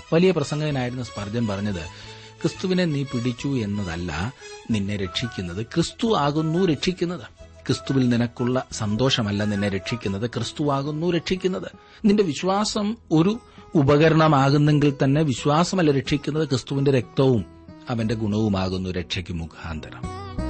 വലിയ പ്രസംഗകനായിരുന്ന സ്പർജൻ പറഞ്ഞത് ക്രിസ്തുവിനെ നീ പിടിച്ചു എന്നതല്ല നിന്നെ രക്ഷിക്കുന്നത് ക്രിസ്തു ആകുന്നു രക്ഷിക്കുന്നത് ക്രിസ്തുവിൽ നിനക്കുള്ള സന്തോഷമല്ല നിന്നെ രക്ഷിക്കുന്നത് ക്രിസ്തുവാകുന്നു രക്ഷിക്കുന്നത് നിന്റെ വിശ്വാസം ഒരു ഉപകരണമാകുന്നെങ്കിൽ തന്നെ വിശ്വാസമല്ല രക്ഷിക്കുന്നത് ക്രിസ്തുവിന്റെ രക്തവും അവന്റെ ഗുണവുമാകുന്നു രക്ഷയ്ക്ക് മുഖാന്തരം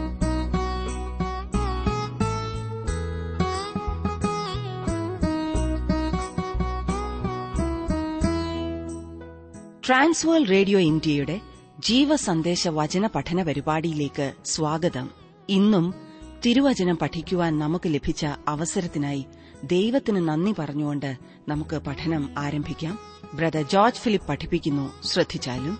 ട്രാൻസ്വേൾ റേഡിയോ ഇന്ത്യയുടെ ജീവസന്ദേശ വചന പഠന പരിപാടിയിലേക്ക് സ്വാഗതം ഇന്നും തിരുവചനം പഠിക്കുവാൻ നമുക്ക് ലഭിച്ച അവസരത്തിനായി ദൈവത്തിന് നന്ദി പറഞ്ഞുകൊണ്ട് നമുക്ക് പഠനം ആരംഭിക്കാം ബ്രദർ ജോർജ് ഫിലിപ്പ് പഠിപ്പിക്കുന്നു ശ്രദ്ധിച്ചാലും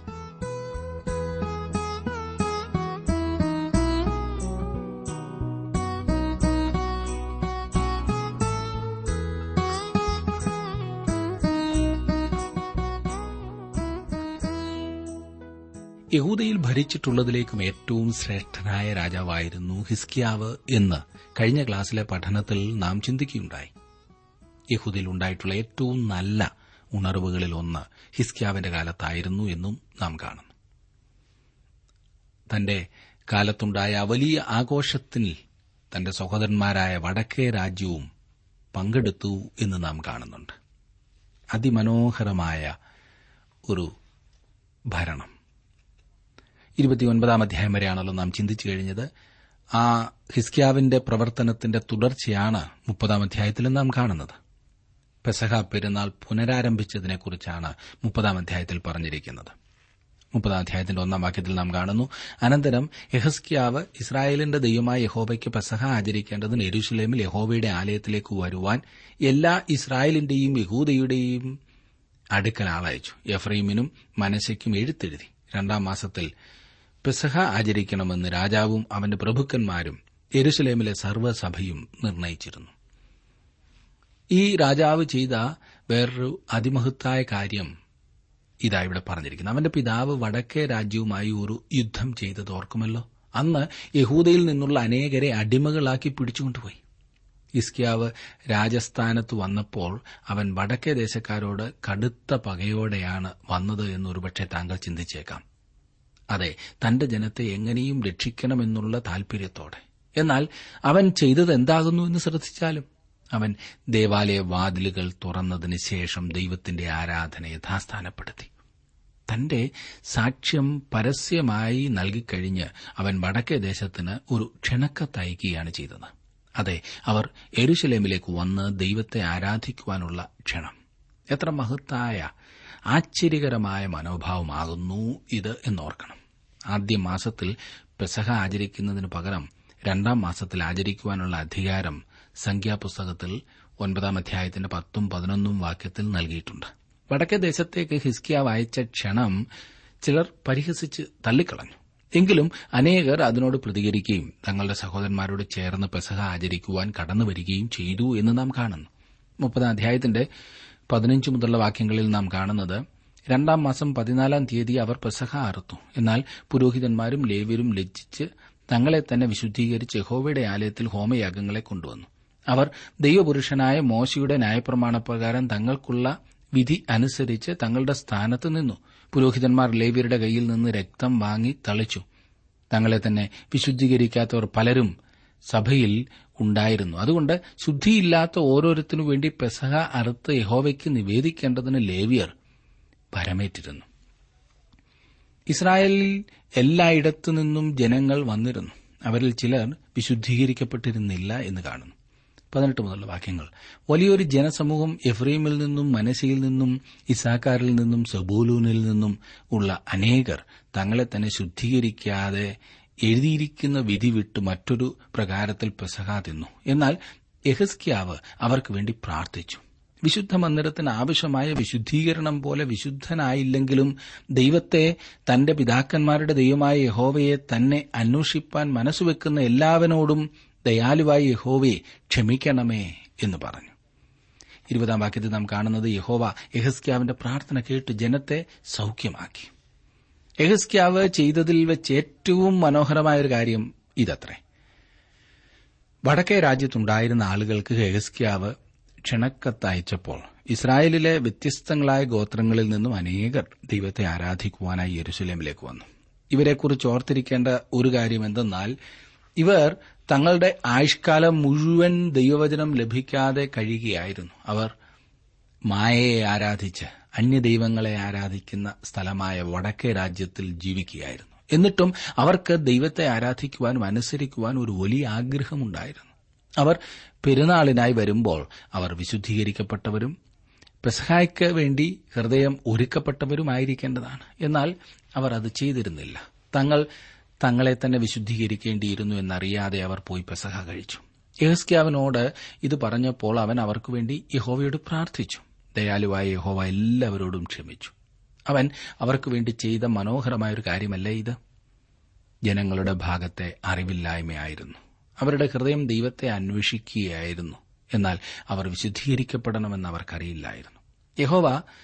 യഹൂദയിൽ ഭരിച്ചിട്ടുള്ളതിലേക്കും ഏറ്റവും ശ്രേഷ്ഠനായ രാജാവായിരുന്നു ഹിസ്കിയാവ് എന്ന് കഴിഞ്ഞ ക്ലാസ്സിലെ പഠനത്തിൽ നാം ചിന്തിക്കുകയുണ്ടായി യഹൂദയിൽ ഉണ്ടായിട്ടുള്ള ഏറ്റവും നല്ല ഉണർവുകളിൽ ഒന്ന് ഹിസ്കിയാവിന്റെ കാലത്തായിരുന്നു എന്നും നാം കാണുന്നു തന്റെ കാലത്തുണ്ടായ വലിയ ആഘോഷത്തിൽ തന്റെ സഹോദരന്മാരായ വടക്കേ രാജ്യവും പങ്കെടുത്തു എന്ന് നാം കാണുന്നുണ്ട് അതിമനോഹരമായ ഒരു ഭരണം ഇരുപത്തിയൊൻപതാം അധ്യായം വരെയാണല്ലോ നാം ചിന്തിച്ചു കഴിഞ്ഞത് ആ ഹിസ്കിയാവിന്റെ പ്രവർത്തനത്തിന്റെ തുടർച്ചയാണ് മുപ്പതാം അധ്യായത്തിലും നാം കാണുന്നത് പെസഹ പെരുന്നാൾ പുനരാരംഭിച്ചതിനെക്കുറിച്ചാണ് മുപ്പതാം അധ്യായത്തിൽ പറഞ്ഞിരിക്കുന്നത് മുപ്പതാം അധ്യായത്തിന്റെ ഒന്നാം വാക്യത്തിൽ നാം കാണുന്നു അനന്തരം യഹസ്കിയാവ് ഇസ്രായേലിന്റെ ദൈവമായ യഹോബയ്ക്ക് പെസഹ ആചരിക്കേണ്ടതിന് എരുഷലേമിൽ യഹോബയുടെ ആലയത്തിലേക്ക് വരുവാൻ എല്ലാ ഇസ്രായേലിന്റെയും യഹൂദയുടെയും അടുക്കൽ ആളയച്ചു എഫ്രൈമിനും മനശയ്ക്കും എഴുത്തെഴുതി രണ്ടാം മാസത്തിൽ പെസഹ ആചരിക്കണമെന്ന് രാജാവും അവന്റെ പ്രഭുക്കന്മാരും എരുസലേമിലെ സർവ്വസഭയും നിർണയിച്ചിരുന്നു ഈ രാജാവ് ചെയ്ത വേറൊരു അതിമഹത്തായ കാര്യം ഇതാ ഇവിടെ പറഞ്ഞിരിക്കുന്നു അവന്റെ പിതാവ് വടക്കേ രാജ്യവുമായി ഒരു യുദ്ധം ചെയ്തത് ഓർക്കുമല്ലോ അന്ന് യഹൂദയിൽ നിന്നുള്ള അനേകരെ അടിമകളാക്കി പിടിച്ചുകൊണ്ടുപോയി ഇസ്കിയാവ് രാജസ്ഥാനത്ത് വന്നപ്പോൾ അവൻ വടക്കേ ദേശക്കാരോട് കടുത്ത പകയോടെയാണ് വന്നത് എന്നൊരുപക്ഷെ താങ്കൾ ചിന്തിച്ചേക്കാം അതെ തന്റെ ജനത്തെ എങ്ങനെയും രക്ഷിക്കണമെന്നുള്ള താൽപര്യത്തോടെ എന്നാൽ അവൻ ചെയ്തത് എന്താകുന്നു എന്ന് ശ്രദ്ധിച്ചാലും അവൻ ദേവാലയ വാതിലുകൾ തുറന്നതിന് ശേഷം ദൈവത്തിന്റെ ആരാധന യഥാസ്ഥാനപ്പെടുത്തി തന്റെ സാക്ഷ്യം പരസ്യമായി നൽകിക്കഴിഞ്ഞ് അവൻ വടക്കേ ദേശത്തിന് ഒരു ക്ഷണക്കത്തയക്കുകയാണ് ചെയ്തത് അതെ അവർ എരുശലേമിലേക്ക് വന്ന് ദൈവത്തെ ആരാധിക്കുവാനുള്ള ക്ഷണം എത്ര മഹത്തായ ആശ്ചര്യകരമായ മനോഭാവമാകുന്നു ഇത് എന്നോർക്കണം ആദ്യ മാസത്തിൽ പെസഹ ആചരിക്കുന്നതിന് പകരം രണ്ടാം മാസത്തിൽ ആചരിക്കുവാനുള്ള അധികാരം സംഖ്യാപുസ്തകത്തിൽ ഒൻപതാം അധ്യായത്തിന്റെ പത്തും പതിനൊന്നും വാക്യത്തിൽ നൽകിയിട്ടുണ്ട് വടക്കേ ദേശത്തേക്ക് ഹിസ്കിയാവ് അയച്ച ക്ഷണം ചിലർ പരിഹസിച്ച് തള്ളിക്കളഞ്ഞു എങ്കിലും അനേകർ അതിനോട് പ്രതികരിക്കുകയും തങ്ങളുടെ സഹോദരന്മാരോട് ചേർന്ന് പെസഹ ആചരിക്കുവാൻ കടന്നുവരികയും ചെയ്തു എന്ന് നാം കാണുന്നു മുപ്പതാം അധ്യായത്തിന്റെ പതിനഞ്ച് മുതലുള്ള വാക്യങ്ങളിൽ നാം കാണുന്നത് രണ്ടാം മാസം പതിനാലാം തീയതി അവർ പെസഹ അറുത്തു എന്നാൽ പുരോഹിതന്മാരും ലേവ്യരും ലജ്ജിച്ച് തങ്ങളെ തന്നെ വിശുദ്ധീകരിച്ച് യഹോവയുടെ ആലയത്തിൽ ഹോമയാഗങ്ങളെ കൊണ്ടുവന്നു അവർ ദൈവപുരുഷനായ മോശയുടെ ന്യായപ്രമാണപ്രകാരം തങ്ങൾക്കുള്ള വിധി അനുസരിച്ച് തങ്ങളുടെ സ്ഥാനത്ത് നിന്നു പുരോഹിതന്മാർ ലേവ്യരുടെ കയ്യിൽ നിന്ന് രക്തം വാങ്ങി തളിച്ചു തങ്ങളെ തന്നെ വിശുദ്ധീകരിക്കാത്തവർ പലരും സഭയിൽ ഉണ്ടായിരുന്നു അതുകൊണ്ട് ശുദ്ധിയില്ലാത്ത ഓരോരുത്തരു വേണ്ടി പെസഹ അറുത്ത് യഹോവയ്ക്ക് നിവേദിക്കേണ്ടതിന് ലേവ്യർ ഭരമേറ്റിരുന്നു ഇസ്രായേലിൽ എല്ലായിടത്തു നിന്നും ജനങ്ങൾ വന്നിരുന്നു അവരിൽ ചിലർ വിശുദ്ധീകരിക്കപ്പെട്ടിരുന്നില്ല എന്ന് കാണുന്നു പതിനെട്ട് മുതലുള്ള വാക്യങ്ങൾ വലിയൊരു ജനസമൂഹം എഫ്രീമിൽ നിന്നും മനശയിൽ നിന്നും ഇസാക്കാരിൽ നിന്നും സബൂലൂനിൽ നിന്നും ഉള്ള അനേകർ തങ്ങളെ തന്നെ ശുദ്ധീകരിക്കാതെ എഴുതിയിരിക്കുന്ന വിധി വിട്ട് മറ്റൊരു പ്രകാരത്തിൽ പെസഹ തിന്നു എന്നാൽ യഹസ്കിയാവ് അവർക്ക് വേണ്ടി പ്രാർത്ഥിച്ചു വിശുദ്ധ മന്ദിരത്തിന് ആവശ്യമായ വിശുദ്ധീകരണം പോലെ വിശുദ്ധനായില്ലെങ്കിലും ദൈവത്തെ തന്റെ പിതാക്കന്മാരുടെ ദൈവമായ യഹോവയെ തന്നെ അന്വേഷിപ്പാൻ മനസ്സുവെക്കുന്ന എല്ലാവരോടും ദയാലുവായ യഹോവയെ ക്ഷമിക്കണമേ എന്ന് പറഞ്ഞു ഇരുപതാം വാക്യത്തിൽ നാം കാണുന്നത് യഹോവ യഹസ്ക്യാവിന്റെ പ്രാർത്ഥന കേട്ട് ജനത്തെ സൌഖ്യമാക്കി യഹസ്ക്യാവ് ചെയ്തതിൽ വെച്ച് ഏറ്റവും മനോഹരമായ ഒരു കാര്യം ഇതത്രേ വടക്കേ രാജ്യത്തുണ്ടായിരുന്ന ആളുകൾക്ക് യഹസ്ക്യാവ് ക്ഷണക്കത്തയച്ചപ്പോൾ ഇസ്രായേലിലെ വ്യത്യസ്തങ്ങളായ ഗോത്രങ്ങളിൽ നിന്നും അനേകർ ദൈവത്തെ ആരാധിക്കുവാനായി യെരുസലേമിലേക്ക് വന്നു ഇവരെക്കുറിച്ച് ഓർത്തിരിക്കേണ്ട ഒരു കാര്യം എന്തെന്നാൽ ഇവർ തങ്ങളുടെ ആയുഷ്കാലം മുഴുവൻ ദൈവവചനം ലഭിക്കാതെ കഴിയുകയായിരുന്നു അവർ മായയെ ആരാധിച്ച് അന്യദൈവങ്ങളെ ആരാധിക്കുന്ന സ്ഥലമായ വടക്കേ രാജ്യത്തിൽ ജീവിക്കുകയായിരുന്നു എന്നിട്ടും അവർക്ക് ദൈവത്തെ ആരാധിക്കുവാനും അനുസരിക്കുവാനും ഒരു വലിയ ആഗ്രഹമുണ്ടായിരുന്നു അവർ പെരുന്നാളിനായി വരുമ്പോൾ അവർ വിശുദ്ധീകരിക്കപ്പെട്ടവരും പെസഹായ്ക്ക് വേണ്ടി ഹൃദയം ഒരുക്കപ്പെട്ടവരുമായിരിക്കേണ്ടതാണ് എന്നാൽ അവർ അത് ചെയ്തിരുന്നില്ല തങ്ങൾ തങ്ങളെ തന്നെ വിശുദ്ധീകരിക്കേണ്ടിയിരുന്നു എന്നറിയാതെ അവർ പോയി പെസഹ കഴിച്ചു യഹസ്ക്യാവിനോട് ഇത് പറഞ്ഞപ്പോൾ അവൻ അവർക്കു വേണ്ടി യഹോവയോട് പ്രാർത്ഥിച്ചു ദയാലുവായ യഹോവ എല്ലാവരോടും ക്ഷമിച്ചു അവൻ അവർക്ക് വേണ്ടി ചെയ്ത മനോഹരമായ ഒരു കാര്യമല്ലേ ഇത് ജനങ്ങളുടെ ഭാഗത്തെ അറിവില്ലായ്മയായിരുന്നു അവരുടെ ഹൃദയം ദൈവത്തെ അന്വേഷിക്കുകയായിരുന്നു എന്നാൽ അവർ വിശുദ്ധീകരിക്കപ്പെടണമെന്ന് അവർക്കറിയില്ലായിരുന്നു യഹോവ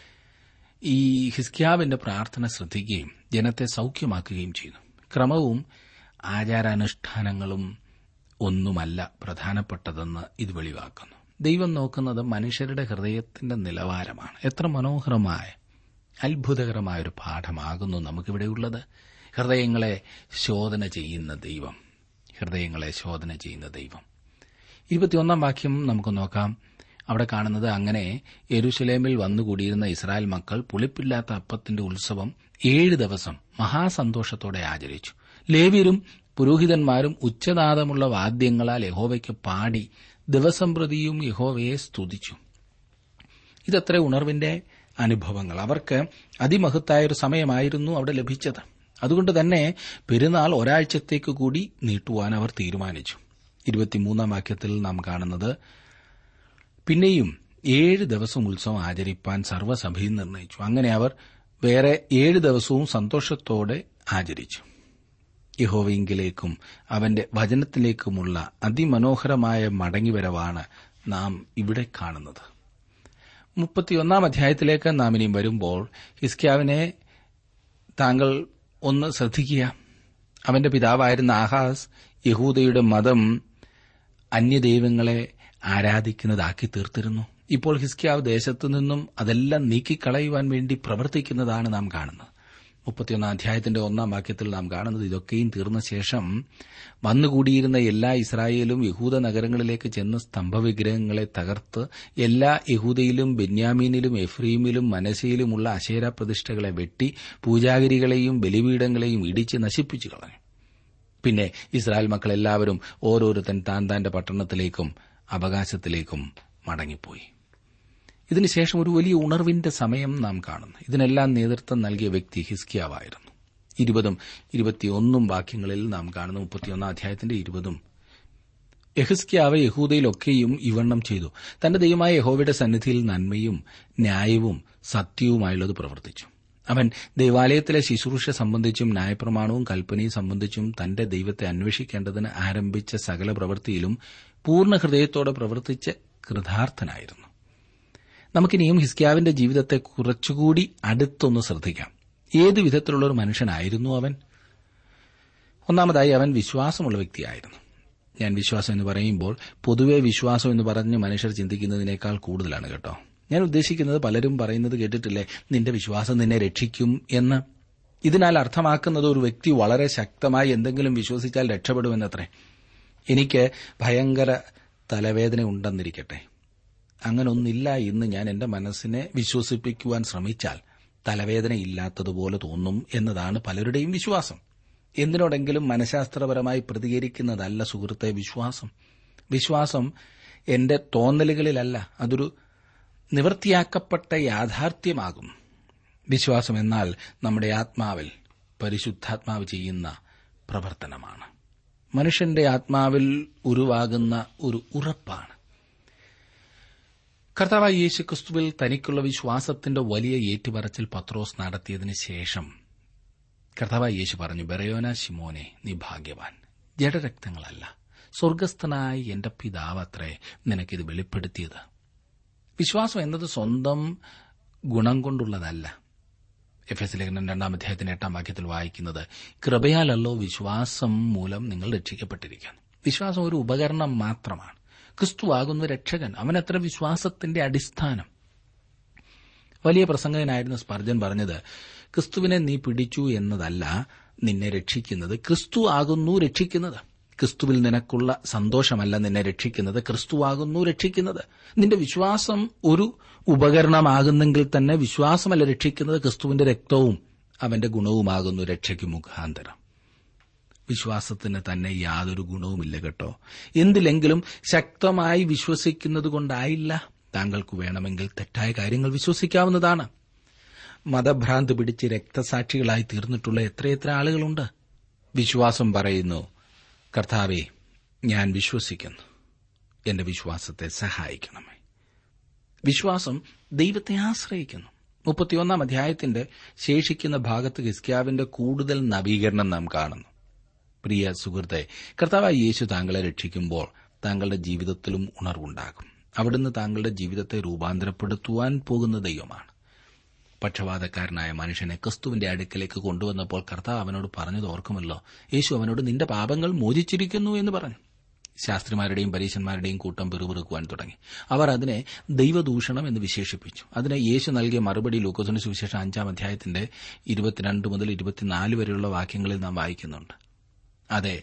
ഈ ഹിസ്ക്യാവിന്റെ പ്രാർത്ഥന ശ്രദ്ധിക്കുകയും ജനത്തെ സൌഖ്യമാക്കുകയും ചെയ്തു ക്രമവും ആചാരാനുഷ്ഠാനങ്ങളും ഒന്നുമല്ല പ്രധാനപ്പെട്ടതെന്ന് ഇത് വെളിവാക്കുന്നു ദൈവം നോക്കുന്നത് മനുഷ്യരുടെ ഹൃദയത്തിന്റെ നിലവാരമാണ് എത്ര മനോഹരമായ അത്ഭുതകരമായ ഒരു പാഠമാകുന്നു നമുക്കിവിടെയുള്ളത് ഹൃദയങ്ങളെ ശോധന ചെയ്യുന്ന ദൈവം ഹൃദയങ്ങളെ ശോധന ചെയ്യുന്ന ദൈവം ഇരുപത്തിയൊന്നാം വാക്യം നമുക്ക് നോക്കാം അവിടെ കാണുന്നത് അങ്ങനെ യെരുശലേമിൽ വന്നുകൂടിയിരുന്ന ഇസ്രായേൽ മക്കൾ പുളിപ്പില്ലാത്ത അപ്പത്തിന്റെ ഉത്സവം ഏഴ് ദിവസം മഹാസന്തോഷത്തോടെ ആചരിച്ചു ലേവ്യരും പുരോഹിതന്മാരും ഉച്ചനാദമുള്ള വാദ്യങ്ങളാൽ യഹോവയ്ക്ക് പാടി ദിവസം പ്രതിയും യഹോവയെ സ്തുതിച്ചു ഇതത്ര ഉണർവിന്റെ അനുഭവങ്ങൾ അവർക്ക് അതിമഹത്തായ ഒരു സമയമായിരുന്നു അവിടെ ലഭിച്ചത് അതുകൊണ്ട് തന്നെ പെരുന്നാൾ ഒരാഴ്ചത്തേക്ക് കൂടി നീട്ടുവാൻ അവർ തീരുമാനിച്ചു ഇരുപത്തിമൂന്നാം വാക്യത്തിൽ നാം കാണുന്നത് പിന്നെയും ഏഴ് ദിവസം ഉത്സവം ആചരിപ്പാൻ സർവ്വസഭയും നിർണയിച്ചു അങ്ങനെ അവർ വേറെ ഏഴ് ദിവസവും സന്തോഷത്തോടെ ആചരിച്ചു യഹോവയിങ്കിലേക്കും അവന്റെ വചനത്തിലേക്കുമുള്ള അതിമനോഹരമായ മടങ്ങിവരവാണ് നാം ഇവിടെ കാണുന്നത് മുപ്പത്തിയൊന്നാം അധ്യായത്തിലേക്ക് നാം ഇനിയും വരുമ്പോൾ ഹിസ്ക്യാവിനെ താങ്കൾ ഒന്ന് ശ്രദ്ധിക്കുക അവന്റെ പിതാവായിരുന്ന ആഹാസ് യഹൂദയുടെ മതം അന്യദൈവങ്ങളെ ആരാധിക്കുന്നതാക്കി തീർത്തിരുന്നു ഇപ്പോൾ ഹിസ്ക്യാവ് ദേശത്തു നിന്നും അതെല്ലാം നീക്കിക്കളയുവാൻ വേണ്ടി പ്രവർത്തിക്കുന്നതാണ് നാം കാണുന്നത് മുപ്പത്തിയൊന്നാം അധ്യായത്തിന്റെ ഒന്നാം വാക്യത്തിൽ നാം കാണുന്നത് ഇതൊക്കെയും തീർന്ന ശേഷം വന്നുകൂടിയിരുന്ന എല്ലാ ഇസ്രായേലും യഹൂദ നഗരങ്ങളിലേക്ക് ചെന്ന് സ്തംഭവിഗ്രഹങ്ങളെ തകർത്ത് എല്ലാ യഹൂദയിലും ബെന്യാമീനിലും എഫ്രീമിലും മനശയിലുമുള്ള അശേര പ്രതിഷ്ഠകളെ വെട്ടി പൂജാഗിരികളെയും ബലിപീഠങ്ങളെയും ഇടിച്ച് നശിപ്പിച്ചു കളഞ്ഞു പിന്നെ ഇസ്രായേൽ മക്കൾ എല്ലാവരും ഓരോരുത്തൻ താൻ താന്റെ പട്ടണത്തിലേക്കും അവകാശത്തിലേക്കും മടങ്ങിപ്പോയി ഇതിനുശേഷം ഒരു വലിയ ഉണർവിന്റെ സമയം നാം കാണുന്നു ഇതിനെല്ലാം നേതൃത്വം നൽകിയ വ്യക്തി ഹിസ്കിയാവായിരുന്നു ഇരുപതും ഇരുപത്തിയൊന്നും വാക്യങ്ങളിൽ നാം കാണുന്നു മുപ്പത്തിയൊന്നാം അധ്യായത്തിന്റെ ഇരുപതും യഹിസ്കിയാവ് യഹൂദയിലൊക്കെയും ഇവണ്ണം ചെയ്തു തന്റെ ദൈവമായ യഹോവയുടെ സന്നിധിയിൽ നന്മയും ന്യായവും സത്യവുമായുള്ളത് പ്രവർത്തിച്ചു അവൻ ദൈവാലയത്തിലെ ശുശ്രൂഷ സംബന്ധിച്ചും ന്യായപ്രമാണവും കൽപ്പനയും സംബന്ധിച്ചും തന്റെ ദൈവത്തെ അന്വേഷിക്കേണ്ടതിന് ആരംഭിച്ച സകല പ്രവൃത്തിയിലും പൂർണ്ണ ഹൃദയത്തോടെ പ്രവർത്തിച്ച് കൃതാർത്ഥനായിരുന്നു നമുക്കിനിയും ഹിസ്ക്യാവിന്റെ ജീവിതത്തെ കുറച്ചുകൂടി അടുത്തൊന്ന് ശ്രദ്ധിക്കാം ഏതു വിധത്തിലുള്ള ഒരു മനുഷ്യനായിരുന്നു അവൻ ഒന്നാമതായി അവൻ വിശ്വാസമുള്ള വ്യക്തിയായിരുന്നു ഞാൻ വിശ്വാസം എന്ന് പറയുമ്പോൾ പൊതുവെ വിശ്വാസം എന്ന് പറഞ്ഞ് മനുഷ്യർ ചിന്തിക്കുന്നതിനേക്കാൾ കൂടുതലാണ് കേട്ടോ ഞാൻ ഉദ്ദേശിക്കുന്നത് പലരും പറയുന്നത് കേട്ടിട്ടില്ലേ നിന്റെ വിശ്വാസം നിന്നെ രക്ഷിക്കും എന്ന് ഇതിനാൽ അർത്ഥമാക്കുന്നത് ഒരു വ്യക്തി വളരെ ശക്തമായി എന്തെങ്കിലും വിശ്വസിച്ചാൽ രക്ഷപ്പെടുമെന്നത്രേ എനിക്ക് ഭയങ്കര തലവേദന ഉണ്ടെന്നിരിക്കട്ടെ അങ്ങനൊന്നില്ല ഇന്ന് ഞാൻ എന്റെ മനസ്സിനെ വിശ്വസിപ്പിക്കുവാൻ ശ്രമിച്ചാൽ തലവേദന ഇല്ലാത്തതുപോലെ തോന്നും എന്നതാണ് പലരുടെയും വിശ്വാസം എന്തിനോടെങ്കിലും മനഃശാസ്ത്രപരമായി പ്രതികരിക്കുന്നതല്ല സുഹൃത്തെ വിശ്വാസം വിശ്വാസം എന്റെ തോന്നലുകളിലല്ല അതൊരു നിവൃത്തിയാക്കപ്പെട്ട യാഥാർത്ഥ്യമാകും വിശ്വാസം എന്നാൽ നമ്മുടെ ആത്മാവിൽ പരിശുദ്ധാത്മാവ് ചെയ്യുന്ന പ്രവർത്തനമാണ് മനുഷ്യന്റെ ആത്മാവിൽ ഉരുവാകുന്ന ഒരു ഉറപ്പാണ് കർത്താവായ യേശു ക്രിസ്തുവിൽ തനിക്കുള്ള വിശ്വാസത്തിന്റെ വലിയ ഏറ്റുപറച്ചിൽ പത്രോസ് നടത്തിയതിനു ശേഷം കർത്താവായ യേശു പറഞ്ഞു ബെറയോന ശിമോനെ നീ ഭാഗ്യവാൻ ജഡരക്തങ്ങളല്ല സ്വർഗസ്ഥനായ എന്റെ പിതാവത്രേ നിനക്കിത് വെളിപ്പെടുത്തിയത് വിശ്വാസം എന്നത് സ്വന്തം ഗുണം കൊണ്ടുള്ളതല്ല എഫ് എസ് ലേഖനം രണ്ടാം അധ്യായത്തിന് എട്ടാം വാക്യത്തിൽ വായിക്കുന്നത് കൃപയാലല്ലോ വിശ്വാസം മൂലം നിങ്ങൾ രക്ഷിക്കപ്പെട്ടിരിക്കുന്നു വിശ്വാസം ഒരു ഉപകരണം മാത്രമാണ് ക്രിസ്തുവാകുന്നു രക്ഷകൻ അവനത്ര വിശ്വാസത്തിന്റെ അടിസ്ഥാനം വലിയ പ്രസംഗകനായിരുന്ന സ്പർജൻ പറഞ്ഞത് ക്രിസ്തുവിനെ നീ പിടിച്ചു എന്നതല്ല നിന്നെ രക്ഷിക്കുന്നത് ക്രിസ്തു ആകുന്നു രക്ഷിക്കുന്നത് ക്രിസ്തുവിൽ നിനക്കുള്ള സന്തോഷമല്ല നിന്നെ രക്ഷിക്കുന്നത് ക്രിസ്തുവാകുന്നു രക്ഷിക്കുന്നത് നിന്റെ വിശ്വാസം ഒരു ഉപകരണമാകുന്നെങ്കിൽ തന്നെ വിശ്വാസമല്ല രക്ഷിക്കുന്നത് ക്രിസ്തുവിന്റെ രക്തവും അവന്റെ ഗുണവുമാകുന്നു രക്ഷയ്ക്ക് മുഖാന്തരം വിശ്വാസത്തിന് തന്നെ യാതൊരു ഗുണവുമില്ല കേട്ടോ എന്തിലെങ്കിലും ശക്തമായി വിശ്വസിക്കുന്നത് കൊണ്ടായില്ല താങ്കൾക്ക് വേണമെങ്കിൽ തെറ്റായ കാര്യങ്ങൾ വിശ്വസിക്കാവുന്നതാണ് മതഭ്രാന്ത് പിടിച്ച് രക്തസാക്ഷികളായി തീർന്നിട്ടുള്ള എത്രയെത്ര ആളുകളുണ്ട് വിശ്വാസം പറയുന്നു കർത്താവെ ഞാൻ വിശ്വസിക്കുന്നു എന്റെ വിശ്വാസത്തെ സഹായിക്കണമേ വിശ്വാസം ദൈവത്തെ ആശ്രയിക്കുന്നു മുപ്പത്തിയൊന്നാം അധ്യായത്തിന്റെ ശേഷിക്കുന്ന ഭാഗത്ത് ഹിസ്ക്യാവിന്റെ കൂടുതൽ നവീകരണം നാം കാണുന്നു പ്രിയ സുഹൃത്തെ കർത്താവായ യേശു താങ്കളെ രക്ഷിക്കുമ്പോൾ താങ്കളുടെ ജീവിതത്തിലും ഉണർവുണ്ടാകും അവിടുന്ന് താങ്കളുടെ ജീവിതത്തെ രൂപാന്തരപ്പെടുത്തുവാൻ പോകുന്ന ദൈവമാണ് പക്ഷപാതക്കാരനായ മനുഷ്യനെ ക്രിസ്തുവിന്റെ അടുക്കലേക്ക് കൊണ്ടുവന്നപ്പോൾ കർത്താവ് അവനോട് പറഞ്ഞത് ഓർക്കുമല്ലോ യേശു അവനോട് നിന്റെ പാപങ്ങൾ മോചിച്ചിരിക്കുന്നു എന്ന് പറഞ്ഞു ശാസ്ത്രിമാരുടെയും പരീശന്മാരുടെയും കൂട്ടം പിറുപിറുക്കുവാൻ തുടങ്ങി അവർ അതിനെ ദൈവദൂഷണം എന്ന് വിശേഷിപ്പിച്ചു അതിന് യേശു നൽകിയ മറുപടി ലൂക്കോസിന് സുവിശേഷം അഞ്ചാം അധ്യായത്തിന്റെ ഇരുപത്തിരണ്ട് മുതൽ ഇരുപത്തിനാല് വരെയുള്ള വാക്യങ്ങളിൽ നാം വായിക്കുന്നുണ്ട് അതെ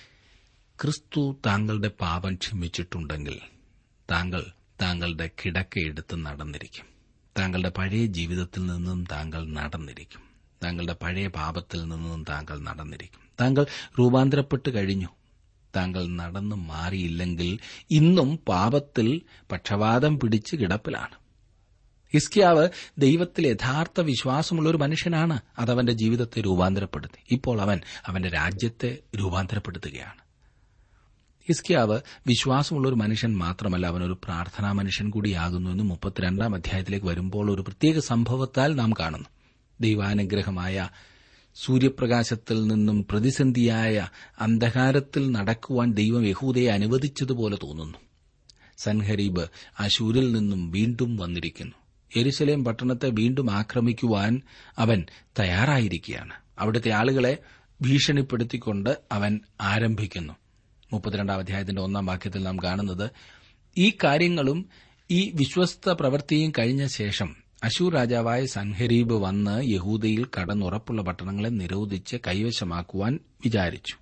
ക്രിസ്തു താങ്കളുടെ പാപം ക്ഷമിച്ചിട്ടുണ്ടെങ്കിൽ താങ്കൾ താങ്കളുടെ കിടക്കയെടുത്ത് നടന്നിരിക്കും താങ്കളുടെ പഴയ ജീവിതത്തിൽ നിന്നും താങ്കൾ നടന്നിരിക്കും താങ്കളുടെ പഴയ പാപത്തിൽ നിന്നും താങ്കൾ നടന്നിരിക്കും താങ്കൾ രൂപാന്തരപ്പെട്ട് കഴിഞ്ഞു താങ്കൾ നടന്നു മാറിയില്ലെങ്കിൽ ഇന്നും പാപത്തിൽ പക്ഷപാതം പിടിച്ച് കിടപ്പിലാണ് ഹിസ്കിയാവ് ദൈവത്തിൽ യഥാർത്ഥ വിശ്വാസമുള്ള ഒരു മനുഷ്യനാണ് അതവന്റെ ജീവിതത്തെ രൂപാന്തരപ്പെടുത്തി ഇപ്പോൾ അവൻ അവന്റെ രാജ്യത്തെ രൂപാന്തരപ്പെടുത്തുകയാണ് ഹിസ്കിയാവ് വിശ്വാസമുള്ള ഒരു മനുഷ്യൻ മാത്രമല്ല അവനൊരു പ്രാർത്ഥനാ മനുഷ്യൻ കൂടിയാകുന്നു എന്ന് മുപ്പത്തിരണ്ടാം അധ്യായത്തിലേക്ക് വരുമ്പോൾ ഒരു പ്രത്യേക സംഭവത്താൽ നാം കാണുന്നു ദൈവാനുഗ്രഹമായ സൂര്യപ്രകാശത്തിൽ നിന്നും പ്രതിസന്ധിയായ അന്ധകാരത്തിൽ നടക്കുവാൻ ദൈവം യഹൂദയെ അനുവദിച്ചതുപോലെ തോന്നുന്നു സൻഹരീബ് അശൂരിൽ നിന്നും വീണ്ടും വന്നിരിക്കുന്നു എരുസലേം പട്ടണത്തെ വീണ്ടും ആക്രമിക്കുവാൻ അവൻ തയ്യാറായിരിക്കുകയാണ് അവിടുത്തെ ആളുകളെ ഭീഷണിപ്പെടുത്തിക്കൊണ്ട് അവൻ ആരംഭിക്കുന്നു മുപ്പത്തിരണ്ടാം അധ്യായത്തിന്റെ ഒന്നാം വാക്യത്തിൽ നാം കാണുന്നത് ഈ കാര്യങ്ങളും ഈ വിശ്വസ്ത പ്രവൃത്തിയും കഴിഞ്ഞ ശേഷം അശൂർ രാജാവായ സൻഹരീബ് വന്ന് യഹൂദയിൽ കടന്നുറപ്പുള്ള പട്ടണങ്ങളെ നിരോധിച്ച് കൈവശമാക്കുവാൻ വിചാരിച്ചു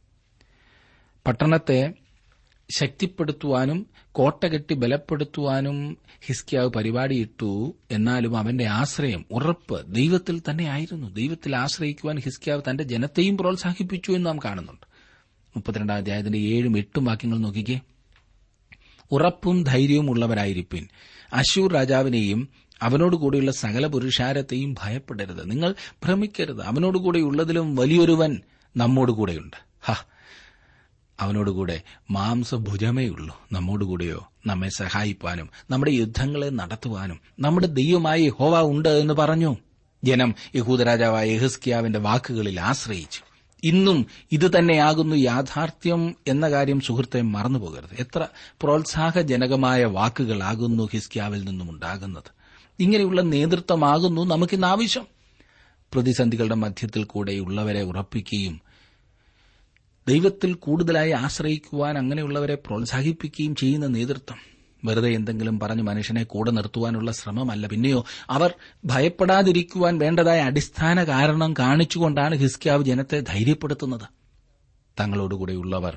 പട്ടണത്തെ ശക്തിപ്പെടുത്തുവാനും കോട്ടകെട്ടി ബലപ്പെടുത്തുവാനും ഹിസ്കിയാവ് പരിപാടിയിട്ടു എന്നാലും അവന്റെ ആശ്രയം ഉറപ്പ് ദൈവത്തിൽ തന്നെയായിരുന്നു ദൈവത്തിൽ ആശ്രയിക്കുവാൻ ഹിസ്കിയാവ് തന്റെ ജനത്തെയും പ്രോത്സാഹിപ്പിച്ചു എന്ന് നാം കാണുന്നുണ്ട് മുപ്പത്തിരണ്ടാം അധ്യായത്തിന്റെ ഏഴും എട്ടും വാക്യങ്ങൾ നോക്കിക്കേ ഉറപ്പും ധൈര്യവും ഉള്ളവരായിരിപ്പിൻ അശൂർ രാജാവിനെയും അവനോടുകൂടെയുള്ള സകല പുരുഷാരത്തെയും ഭയപ്പെടരുത് നിങ്ങൾ ഭ്രമിക്കരുത് അവനോടുകൂടെയുള്ളതിലും വലിയൊരുവൻ നമ്മോടുകൂടെയുണ്ട് ഹ അവനോടുകൂടെ മാംസഭുജമേ ഉള്ളൂ നമ്മോടുകൂടെയോ നമ്മെ സഹായിപ്പാനും നമ്മുടെ യുദ്ധങ്ങളെ നടത്തുവാനും നമ്മുടെ ദൈവമായ ഹോവ ഉണ്ട് എന്ന് പറഞ്ഞു ജനം യഹൂദരാജാവായ യഹസ്കിയാവിന്റെ വാക്കുകളിൽ ആശ്രയിച്ചു ഇന്നും ഇതുതന്നെയാകുന്നു യാഥാർത്ഥ്യം എന്ന കാര്യം സുഹൃത്തെ മറന്നുപോകരുത് എത്ര പ്രോത്സാഹജനകമായ വാക്കുകളാകുന്നു ഹിസ്കിയാവിൽ നിന്നും ഉണ്ടാകുന്നത് ഇങ്ങനെയുള്ള നേതൃത്വമാകുന്നു നമുക്കിന്ന് ആവശ്യം പ്രതിസന്ധികളുടെ മധ്യത്തിൽ കൂടെയുള്ളവരെ ഉറപ്പിക്കുകയും ദൈവത്തിൽ കൂടുതലായി ആശ്രയിക്കുവാൻ അങ്ങനെയുള്ളവരെ പ്രോത്സാഹിപ്പിക്കുകയും ചെയ്യുന്ന നേതൃത്വം വെറുതെ എന്തെങ്കിലും പറഞ്ഞ് മനുഷ്യനെ കൂടെ നിർത്തുവാനുള്ള ശ്രമമല്ല പിന്നെയോ അവർ ഭയപ്പെടാതിരിക്കുവാൻ വേണ്ടതായ അടിസ്ഥാന കാരണം കാണിച്ചുകൊണ്ടാണ് ഹിസ്കിയാവ് ജനത്തെ ധൈര്യപ്പെടുത്തുന്നത് തങ്ങളോടുകൂടെയുള്ളവർ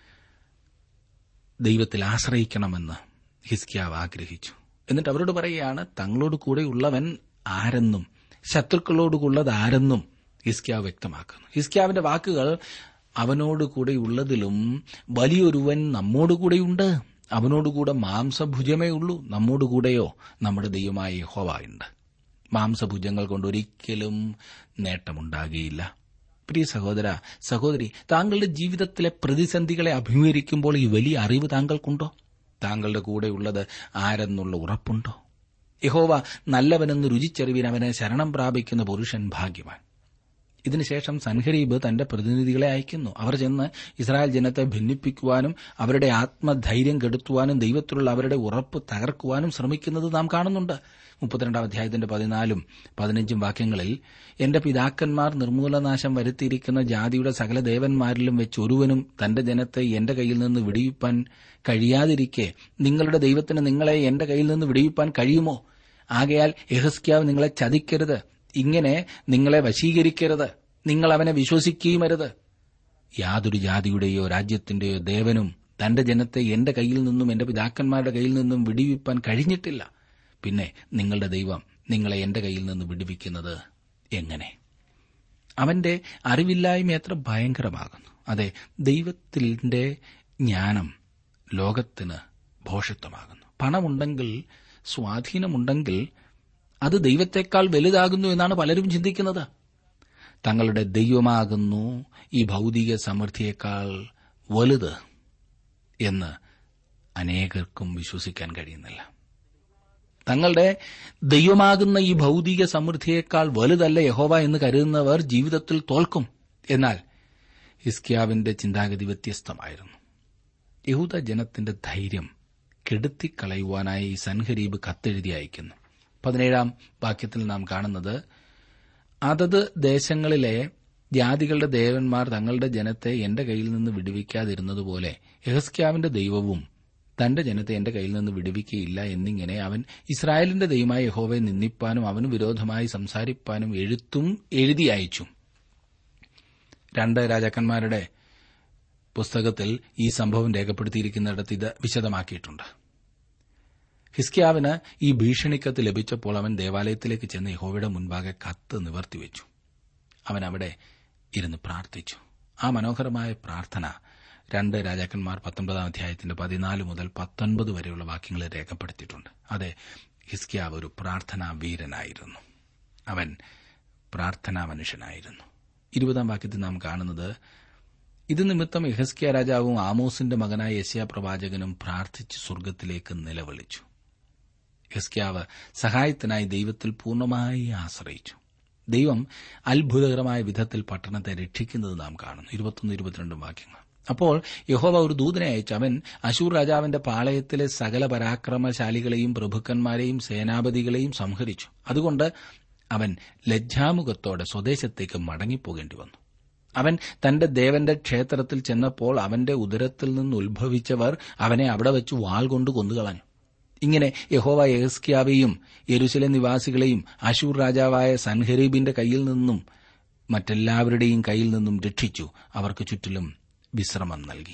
ദൈവത്തിൽ ആശ്രയിക്കണമെന്ന് ഹിസ്കിയാവ് ആഗ്രഹിച്ചു എന്നിട്ട് അവരോട് പറയുകയാണ് തങ്ങളോട് കൂടെയുള്ളവൻ ആരെന്നും ശത്രുക്കളോടുള്ളത് ആരെന്നും ഹിസ്കിയാവ് വ്യക്തമാക്കുന്നു ഹിസ്കിയാവിന്റെ വാക്കുകൾ അവനോടുകൂടെയുള്ളതിലും വലിയൊരുവൻ നമ്മോടുകൂടെയുണ്ട് അവനോടുകൂടെ മാംസഭുജമേ ഉള്ളൂ നമ്മോടുകൂടെയോ നമ്മുടെ ദൈവമായ യഹോവ ഉണ്ട് മാംസഭുജങ്ങൾ കൊണ്ട് ഒരിക്കലും നേട്ടമുണ്ടാകുകയില്ല പ്രിയ സഹോദര സഹോദരി താങ്കളുടെ ജീവിതത്തിലെ പ്രതിസന്ധികളെ അഭിമുഖീകരിക്കുമ്പോൾ ഈ വലിയ അറിവ് താങ്കൾക്കുണ്ടോ താങ്കളുടെ കൂടെയുള്ളത് ആരെന്നുള്ള ഉറപ്പുണ്ടോ യഹോവ നല്ലവനെന്ന് രുചിച്ചറിവിൻ അവനെ ശരണം പ്രാപിക്കുന്ന പുരുഷൻ ഭാഗ്യവാൻ ഇതിനുശേഷം സൻഹരീബ് തന്റെ പ്രതിനിധികളെ അയക്കുന്നു അവർ ചെന്ന് ഇസ്രായേൽ ജനത്തെ ഭിന്നിപ്പിക്കുവാനും അവരുടെ ആത്മധൈര്യം കെടുത്തുവാനും ദൈവത്തിലുള്ള അവരുടെ ഉറപ്പ് തകർക്കുവാനും ശ്രമിക്കുന്നത് നാം കാണുന്നുണ്ട് മുപ്പത്തിരണ്ടാം അധ്യായത്തിന്റെ പതിനാലും പതിനഞ്ചും വാക്യങ്ങളിൽ എന്റെ പിതാക്കന്മാർ നിർമൂലനാശം വരുത്തിയിരിക്കുന്ന ജാതിയുടെ സകല ദേവന്മാരിലും വെച്ച് ഒരുവനും തന്റെ ജനത്തെ എന്റെ കയ്യിൽ നിന്ന് വിടിയിപ്പാൻ കഴിയാതിരിക്കെ നിങ്ങളുടെ ദൈവത്തിന് നിങ്ങളെ എന്റെ കയ്യിൽ നിന്ന് വിടിയിപ്പാൻ കഴിയുമോ ആകയാൽ യഹസ്ക്യാവ് നിങ്ങളെ ചതിക്കരുത് ഇങ്ങനെ നിങ്ങളെ വശീകരിക്കരുത് നിങ്ങൾ അവനെ വിശ്വസിക്കുകയുമരുത് യാതൊരു ജാതിയുടെയോ രാജ്യത്തിന്റെയോ ദേവനും തന്റെ ജനത്തെ എന്റെ കയ്യിൽ നിന്നും എന്റെ പിതാക്കന്മാരുടെ കയ്യിൽ നിന്നും വിടിവിപ്പാൻ കഴിഞ്ഞിട്ടില്ല പിന്നെ നിങ്ങളുടെ ദൈവം നിങ്ങളെ എന്റെ കയ്യിൽ നിന്ന് വിടുവിക്കുന്നത് എങ്ങനെ അവന്റെ അറിവില്ലായ്മ എത്ര ഭയങ്കരമാകുന്നു അതെ ദൈവത്തിന്റെ ജ്ഞാനം ലോകത്തിന് ഭോഷിത്വമാകുന്നു പണമുണ്ടെങ്കിൽ സ്വാധീനമുണ്ടെങ്കിൽ അത് ദൈവത്തെക്കാൾ വലുതാകുന്നു എന്നാണ് പലരും ചിന്തിക്കുന്നത് തങ്ങളുടെ ദൈവമാകുന്നു ഈ ഭൗതിക സമൃദ്ധിയേക്കാൾ വലുത് എന്ന് അനേകർക്കും വിശ്വസിക്കാൻ കഴിയുന്നില്ല തങ്ങളുടെ ദൈവമാകുന്ന ഈ ഭൗതിക സമൃദ്ധിയേക്കാൾ വലുതല്ല യഹോവ എന്ന് കരുതുന്നവർ ജീവിതത്തിൽ തോൽക്കും എന്നാൽ ഹിസ്കിയാവിന്റെ ചിന്താഗതി വ്യത്യസ്തമായിരുന്നു യഹൂദ ജനത്തിന്റെ ധൈര്യം കെടുത്തിക്കളയുവാനായി ഈ സൻഹരീബ് കത്തെഴുതി അയക്കുന്നു പതിനേഴാം വാക്യത്തിൽ നാം കാണുന്നത് അതത് ദേശങ്ങളിലെ ജാതികളുടെ ദേവന്മാർ തങ്ങളുടെ ജനത്തെ എന്റെ കയ്യിൽ നിന്ന് വിടുവിക്കാതിരുന്നതുപോലെ യഹസ്ക്യാവിന്റെ ദൈവവും തന്റെ ജനത്തെ എന്റെ കയ്യിൽ നിന്ന് വിടുവിക്കുകയില്ല എന്നിങ്ങനെ അവൻ ഇസ്രായേലിന്റെ ദൈവമായ യഹോവയെ നിന്ദിപ്പാനും അവന് വിരോധമായി സംസാരിപ്പാനും എഴുത്തും എഴുതി അയച്ചു രണ്ട് രാജാക്കന്മാരുടെ പുസ്തകത്തിൽ ഈ സംഭവം രേഖപ്പെടുത്തിയിരിക്കുന്നിടത്ത് ഇത് വിശദമാക്കിയിട്ടുണ്ട് ഹിസ്കിയാവിന് ഈ ഭീഷണിക്കത്ത് ലഭിച്ചപ്പോൾ അവൻ ദേവാലയത്തിലേക്ക് ചെന്ന് യഹോവയുടെ മുൻപാകെ കത്ത് നിവർത്തിവെച്ചു അവൻ അവിടെ ഇരുന്ന് പ്രാർത്ഥിച്ചു ആ മനോഹരമായ പ്രാർത്ഥന രണ്ട് രാജാക്കന്മാർ പത്തൊன்பതാം അധ്യായത്തിന്റെ പതിനാല് മുതൽ പത്തൊൻപത് വരെയുള്ള വാക്യങ്ങൾ രേഖപ്പെടുത്തിയിട്ടുണ്ട് അതെ ഹിസ്കിയാവ് ഒരു പ്രാർത്ഥനാ വീരനായിരുന്നു അവൻ പ്രാർത്ഥനാ മനുഷ്യനായിരുന്നു ഇരുപതാം വാക്യത്തിൽ നാം കാണുന്നത് ഇത് നിമിത്തം യഹസ്കിയ രാജാവും ആമോസിന്റെ മകനായ യസ്യ പ്രവാചകനും പ്രാർത്ഥിച്ച് സ്വർഗത്തിലേക്ക് നിലവിളിച്ചു യസ്ക്യാവ് സഹായത്തിനായി ദൈവത്തിൽ പൂർണ്ണമായി ആശ്രയിച്ചു ദൈവം അത്ഭുതകരമായ വിധത്തിൽ പട്ടണത്തെ രക്ഷിക്കുന്നത് നാം കാണുന്നു ഇരുപത്തൊന്ന് ഇരുപത്തിരണ്ടും വാക്യങ്ങൾ അപ്പോൾ യഹോവ ഒരു ദൂതനെ അയച്ചു അവൻ അശൂർ രാജാവിന്റെ പാളയത്തിലെ സകല പരാക്രമശാലികളെയും പ്രഭുക്കന്മാരെയും സേനാപതികളെയും സംഹരിച്ചു അതുകൊണ്ട് അവൻ ലജ്ജാമുഖത്തോടെ സ്വദേശത്തേക്ക് മടങ്ങിപ്പോകേണ്ടി വന്നു അവൻ തന്റെ ദേവന്റെ ക്ഷേത്രത്തിൽ ചെന്നപ്പോൾ അവന്റെ ഉദരത്തിൽ നിന്ന് ഉത്ഭവിച്ചവർ അവനെ അവിടെ വെച്ച് വാൾ കൊണ്ട് കൊന്നുകളഞ്ഞു ഇങ്ങനെ യഹോവ യഹസ്ക്യാവെയും യെരുശല നിവാസികളെയും അശൂർ രാജാവായ സൻഹരീബിന്റെ കയ്യിൽ നിന്നും മറ്റെല്ലാവരുടെയും കയ്യിൽ നിന്നും രക്ഷിച്ചു അവർക്ക് ചുറ്റിലും വിശ്രമം നൽകി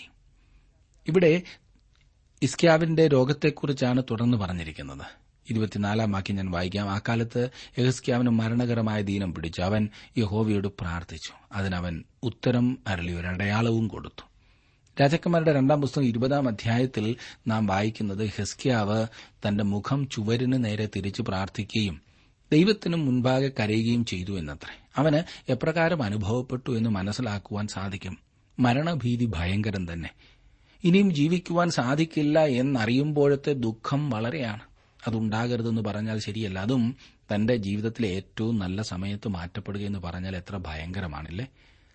ഇവിടെ ഇസ്ക്യാവിന്റെ രോഗത്തെക്കുറിച്ചാണ് തുടർന്ന് പറഞ്ഞിരിക്കുന്നത് ഇരുപത്തിനാലാം വാക്യം ഞാൻ വായിക്കാം ആ കാലത്ത് യഹസ്ക്യാവിന് മരണകരമായ ദീനം പിടിച്ചു അവൻ യഹോവയോട് പ്രാർത്ഥിച്ചു അതിനവൻ ഉത്തരം അരളി ഒരു അടയാളവും കൊടുത്തു രാജാക്കന്മാരുടെ രണ്ടാം പുസ്തകം ഇരുപതാം അധ്യായത്തിൽ നാം വായിക്കുന്നത് ഹെസ്കിയാവ് തന്റെ മുഖം ചുവരിന് നേരെ തിരിച്ചു പ്രാർത്ഥിക്കുകയും ദൈവത്തിനും മുൻപാകെ കരയുകയും ചെയ്തു എന്നത്രേ അവന് എപ്രകാരം അനുഭവപ്പെട്ടു എന്ന് മനസ്സിലാക്കുവാൻ സാധിക്കും മരണഭീതി ഭയങ്കരം തന്നെ ഇനിയും ജീവിക്കുവാൻ സാധിക്കില്ല എന്നറിയുമ്പോഴത്തെ ദുഃഖം വളരെയാണ് അതുണ്ടാകരുതെന്ന് പറഞ്ഞാൽ ശരിയല്ല അതും തന്റെ ജീവിതത്തിലെ ഏറ്റവും നല്ല സമയത്ത് മാറ്റപ്പെടുക എന്ന് പറഞ്ഞാൽ എത്ര ഭയങ്കരമാണല്ലേ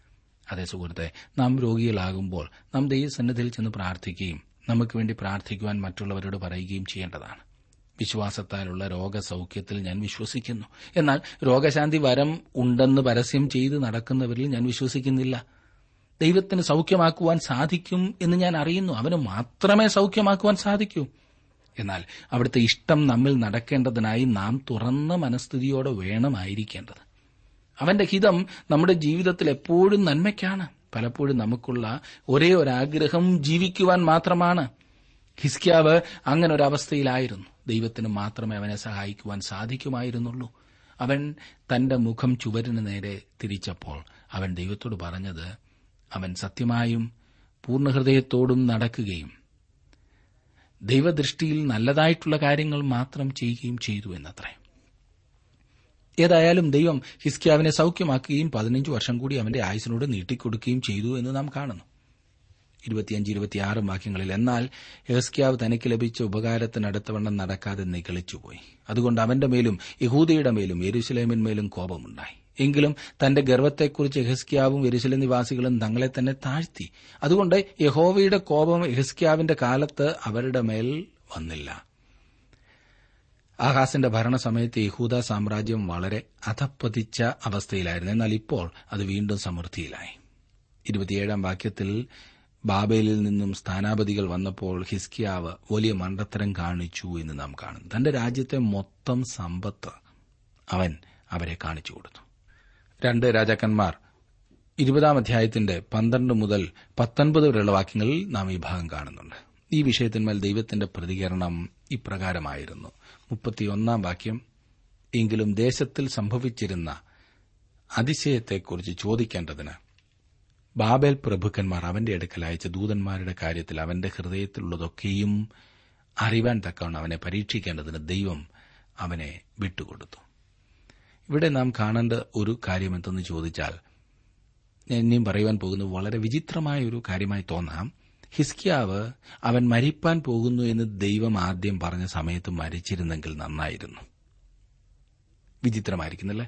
അതേ സുഹൃത്തെ നാം രോഗികളാകുമ്പോൾ നാം ദൈവസന്നിധിയിൽ ചെന്ന് പ്രാർത്ഥിക്കുകയും നമുക്ക് വേണ്ടി പ്രാർത്ഥിക്കുവാൻ മറ്റുള്ളവരോട് പറയുകയും ചെയ്യേണ്ടതാണ് വിശ്വാസത്താലുള്ള രോഗസൌഖ്യത്തിൽ ഞാൻ വിശ്വസിക്കുന്നു എന്നാൽ രോഗശാന്തി വരം ഉണ്ടെന്ന് പരസ്യം ചെയ്ത് നടക്കുന്നവരിൽ ഞാൻ വിശ്വസിക്കുന്നില്ല ദൈവത്തിന് സൌഖ്യമാക്കുവാൻ സാധിക്കും എന്ന് ഞാൻ അറിയുന്നു അവന് മാത്രമേ സൌഖ്യമാക്കുവാൻ സാധിക്കൂ എന്നാൽ അവിടുത്തെ ഇഷ്ടം നമ്മിൽ നടക്കേണ്ടതിനായി നാം തുറന്ന മനസ്ഥിതിയോടെ വേണമായിരിക്കേണ്ടത് അവന്റെ ഹിതം നമ്മുടെ ജീവിതത്തിൽ എപ്പോഴും നന്മയ്ക്കാണ് പലപ്പോഴും നമുക്കുള്ള ഒരേ ഒരാഗ്രഹം ജീവിക്കുവാൻ മാത്രമാണ് ഹിസ്ക്യാവ് അങ്ങനെ ഒരു അവസ്ഥയിലായിരുന്നു ദൈവത്തിന് മാത്രമേ അവനെ സഹായിക്കുവാൻ സാധിക്കുമായിരുന്നുള്ളൂ അവൻ തന്റെ മുഖം ചുവരിന് നേരെ തിരിച്ചപ്പോൾ അവൻ ദൈവത്തോട് പറഞ്ഞത് അവൻ സത്യമായും പൂർണ്ണഹൃദയത്തോടും നടക്കുകയും ദൈവദൃഷ്ടിയിൽ നല്ലതായിട്ടുള്ള കാര്യങ്ങൾ മാത്രം ചെയ്യുകയും ചെയ്തു എന്നത്രേ ഏതായാലും ദൈവം ഹിസ്ക്യാവിനെ സൌഖ്യമാക്കുകയും പതിനഞ്ച് വർഷം കൂടി അവന്റെ ആയുസിനോട് നീട്ടിക്കൊടുക്കുകയും ചെയ്തു എന്ന് നാം കാണുന്നു ഇരുപത്തിയഞ്ച് ഇരുപത്തിയാറും വാക്യങ്ങളിൽ എന്നാൽ യഹസ്ക്യാവ് തനിക്ക് ലഭിച്ച ഉപകാരത്തിനടുത്തവണ്ണം നടക്കാതെ നിഗളിച്ചുപോയി അതുകൊണ്ട് അവന്റെ മേലും യഹൂദയുടെ മേലും യെരുസലേമിന്മേലും കോപമുണ്ടായി എങ്കിലും തന്റെ ഗർവത്തെക്കുറിച്ച് എഹസ്കിയാവും എരുശല നിവാസികളും തങ്ങളെ തന്നെ താഴ്ത്തി അതുകൊണ്ട് യഹോവയുടെ കോപം എഹസ്കിയാവിന്റെ കാലത്ത് അവരുടെ മേൽ വന്നില്ല ആഹാസിന്റെ ഭരണസമയത്ത് യഹൂദ സാമ്രാജ്യം വളരെ അധപ്പതിച്ച അവസ്ഥയിലായിരുന്നു എന്നാൽ ഇപ്പോൾ അത് വീണ്ടും സമൃദ്ധിയിലായി ഇരുപത്തിയേഴാം വാക്യത്തിൽ ബാബേലിൽ നിന്നും സ്ഥാനാപതികൾ വന്നപ്പോൾ ഹിസ്കിയാവ് വലിയ മണ്ടത്തരം കാണിച്ചു എന്ന് നാം കാണുന്നു തന്റെ രാജ്യത്തെ മൊത്തം സമ്പത്ത് അവൻ അവരെ കാണിച്ചു കൊടുത്തു രണ്ട് രാജാക്കന്മാർ ഇരുപതാം അധ്യായത്തിന്റെ പന്ത്രണ്ട് മുതൽ പത്തൊൻപത് വരെയുള്ള വാക്യങ്ങളിൽ നാം ഈ ഭാഗം കാണുന്നുണ്ട് ഈ വിഷയത്തിന്മേൽ ദൈവത്തിന്റെ പ്രതികരണം ഇപ്രകാരമായിരുന്നു മുപ്പത്തിയൊന്നാം വാക്യം എങ്കിലും ദേശത്തിൽ സംഭവിച്ചിരുന്ന അതിശയത്തെക്കുറിച്ച് ചോദിക്കേണ്ടതിന് ബാബേൽ പ്രഭുക്കന്മാർ അവന്റെ അടുക്കൽ അയച്ച ദൂതന്മാരുടെ കാര്യത്തിൽ അവന്റെ ഹൃദയത്തിലുള്ളതൊക്കെയും അറിവാൻ തക്കവണ്ണം അവനെ പരീക്ഷിക്കേണ്ടതിന് ദൈവം അവനെ വിട്ടുകൊടുത്തു ഇവിടെ നാം കാണേണ്ട ഒരു കാര്യം എന്തെന്ന് ചോദിച്ചാൽ ഞാൻ ഇനിയും പറയുവാൻ പോകുന്നത് വളരെ വിചിത്രമായ ഒരു കാര്യമായി തോന്നാം ഹിസ്കിയാവ് അവൻ മരിപ്പാൻ പോകുന്നു എന്ന് ദൈവം ആദ്യം പറഞ്ഞ സമയത്ത് മരിച്ചിരുന്നെങ്കിൽ നന്നായിരുന്നു വിചിത്രമായിരിക്കുന്നല്ലേ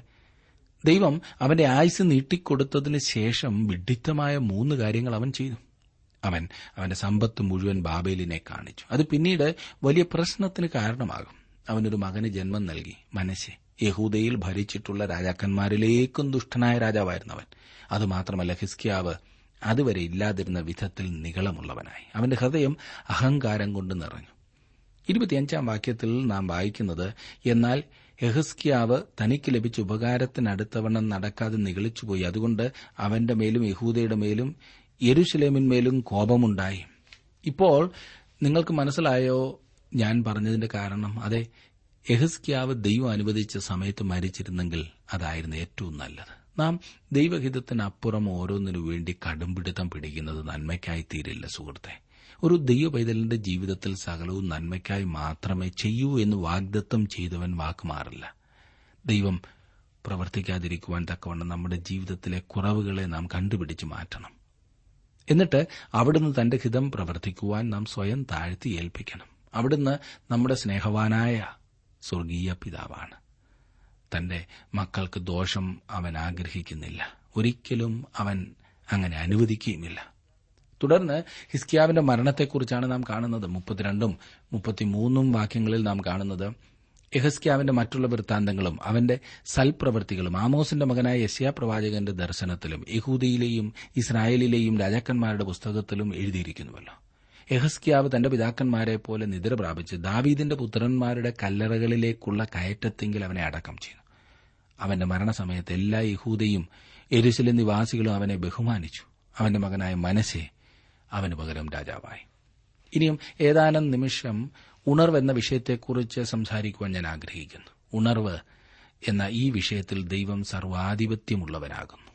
ദൈവം അവന്റെ ആയുസ് നീട്ടിക്കൊടുത്തതിന് ശേഷം വിഡിത്തമായ മൂന്ന് കാര്യങ്ങൾ അവൻ ചെയ്തു അവൻ അവന്റെ സമ്പത്ത് മുഴുവൻ ബാബേലിനെ കാണിച്ചു അത് പിന്നീട് വലിയ പ്രശ്നത്തിന് കാരണമാകും അവനൊരു മകന് ജന്മം നൽകി മനസ്സെ യഹൂദയിൽ ഭരിച്ചിട്ടുള്ള രാജാക്കന്മാരിലേക്കും ദുഷ്ടനായ രാജാവായിരുന്നു അവൻ അതുമാത്രമല്ല ഹിസ്കിയാവ് അതുവരെ ഇല്ലാതിരുന്ന വിധത്തിൽ നികളമുള്ളവനായി അവന്റെ ഹൃദയം അഹങ്കാരം കൊണ്ട് നിറഞ്ഞു ഇരുപത്തിയഞ്ചാം വാക്യത്തിൽ നാം വായിക്കുന്നത് എന്നാൽ യഹസ്കിയാവ് തനിക്ക് ലഭിച്ച ഉപകാരത്തിനടുത്തവണ്ണം നടക്കാതെ നിഗളിച്ചുപോയി അതുകൊണ്ട് അവന്റെ മേലും യഹൂദയുടെ മേലും യെരുഷലേമിന്മേലും കോപമുണ്ടായി ഇപ്പോൾ നിങ്ങൾക്ക് മനസ്സിലായോ ഞാൻ പറഞ്ഞതിന്റെ കാരണം അതെ യഹസ്കിയാവ് ദൈവം അനുവദിച്ച സമയത്ത് മരിച്ചിരുന്നെങ്കിൽ അതായിരുന്നു ഏറ്റവും നല്ലത് നാം ദൈവഹിതത്തിനപ്പുറം ഓരോന്നിനു വേണ്ടി കടുംപിടുത്തം പിടിക്കുന്നത് നന്മയ്ക്കായി തീരില്ല സുഹൃത്തെ ഒരു ദൈവ പൈതലിന്റെ ജീവിതത്തിൽ സകലവും നന്മയ്ക്കായി മാത്രമേ ചെയ്യൂ എന്ന് വാഗ്ദത്തം ചെയ്തവൻ വാക്കുമാറില്ല ദൈവം പ്രവർത്തിക്കാതിരിക്കുവാൻ തക്കവണ്ണം നമ്മുടെ ജീവിതത്തിലെ കുറവുകളെ നാം കണ്ടുപിടിച്ച് മാറ്റണം എന്നിട്ട് അവിടുന്ന് തന്റെ ഹിതം പ്രവർത്തിക്കുവാൻ നാം സ്വയം താഴ്ത്തി ഏൽപ്പിക്കണം അവിടുന്ന് നമ്മുടെ സ്നേഹവാനായ സ്വർഗീയ പിതാവാണ് തന്റെ മക്കൾക്ക് ദോഷം അവൻ ആഗ്രഹിക്കുന്നില്ല ഒരിക്കലും അവൻ അങ്ങനെ അനുവദിക്കുകയുമില്ല തുടർന്ന് ഹിസ്കിയാവിന്റെ മരണത്തെക്കുറിച്ചാണ് നാം കാണുന്നത് മുപ്പത്തിരണ്ടും മുപ്പത്തിമൂന്നും വാക്യങ്ങളിൽ നാം കാണുന്നത് യഹസ്കിയാവിന്റെ മറ്റുള്ള വൃത്താന്തങ്ങളും അവന്റെ സൽപ്രവൃത്തികളും ആമോസിന്റെ മകനായ യസ്യാ പ്രവാചകന്റെ ദർശനത്തിലും യഹൂദിയിലെയും ഇസ്രായേലിലെയും രാജാക്കന്മാരുടെ പുസ്തകത്തിലും എഴുതിയിരിക്കുന്നുവല്ലോ യഹസ്കിയാവ് തന്റെ പിതാക്കന്മാരെ പോലെ നിദ്ര പ്രാപിച്ച് ദാവീദിന്റെ പുത്രന്മാരുടെ കല്ലറകളിലേക്കുള്ള കയറ്റത്തെങ്കിൽ അവനെ അടക്കം ചെയ്തു അവന്റെ മരണസമയത്ത് എല്ലാ യഹൂദയും എരുസലെ നിവാസികളും അവനെ ബഹുമാനിച്ചു അവന്റെ മകനായ മനസ്സെ അവന് പകരം രാജാവായി ഇനിയും ഏതാനും നിമിഷം ഉണർവ് എന്ന വിഷയത്തെക്കുറിച്ച് സംസാരിക്കുവാൻ ഞാൻ ആഗ്രഹിക്കുന്നു ഉണർവ് എന്ന ഈ വിഷയത്തിൽ ദൈവം സർവാധിപത്യമുള്ളവനാകുന്നു